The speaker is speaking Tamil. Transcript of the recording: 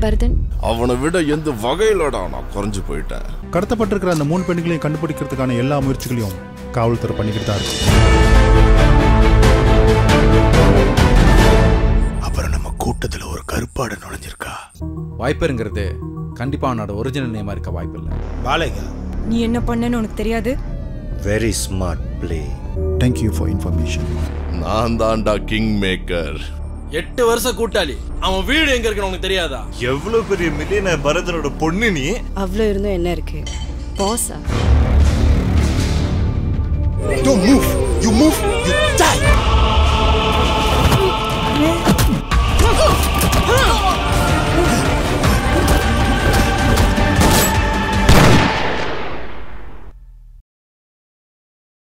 பரதன் அவனை விட எந்த வகையிலடா நான் குறைஞ்சு போயிட்டேன் கடத்தப்பட்டிருக்கிற அந்த மூணு பெண்களையும் கண்டுபிடிக்கிறதுக்கான எல்லா முயற்சிகளையும் காவல்துறை பண்ணிக்கிட்டு தான் இருக்கு அப்புறம் நம்ம கூட்டத்துல ஒரு கருப்பாடு நுழைஞ்சிருக்கா வாய்ப்புங்கிறது கண்டிப்பா அவனோட ஒரிஜினல் நேமா இருக்க வாய்ப்பு இல்லை பாலையா நீ என்ன பண்ணன்னு உனக்கு தெரியாது very smart play thank you for information நான் தான்டா கிங் மேக்கர் எட்டு வருஷம் கூட்டாளி அவன் வீடு எங்க இருக்குன்னு உனக்கு தெரியாதா எவ்வளவு பெரிய மில்லியனர் பரதனோட பொண்ணு நீ அவ்வளோ இருந்தும் என்ன இருக்கு பாஸா Don't move. You move, you die.